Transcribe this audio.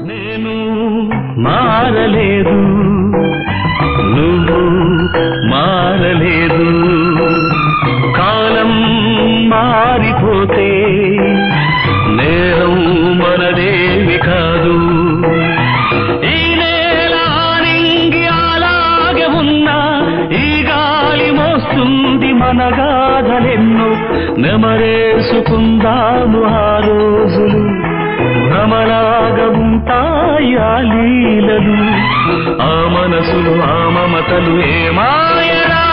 నేను మారలేదు నువ్వు మారలేదు కాలం మారిపోతే నేరం మనదేవి కాదు ఈ నేల నింగి అలాగే ఉన్నా ఈ గాలి మోస్తుంది మన గాథలెన్నో నెమరేసుకుందాము ఆ రోజులు భ్రమలాగా ఉంటాయి ఆ లీలలు ఆ మనసులు ఆ మమతలు ఏ మాయరా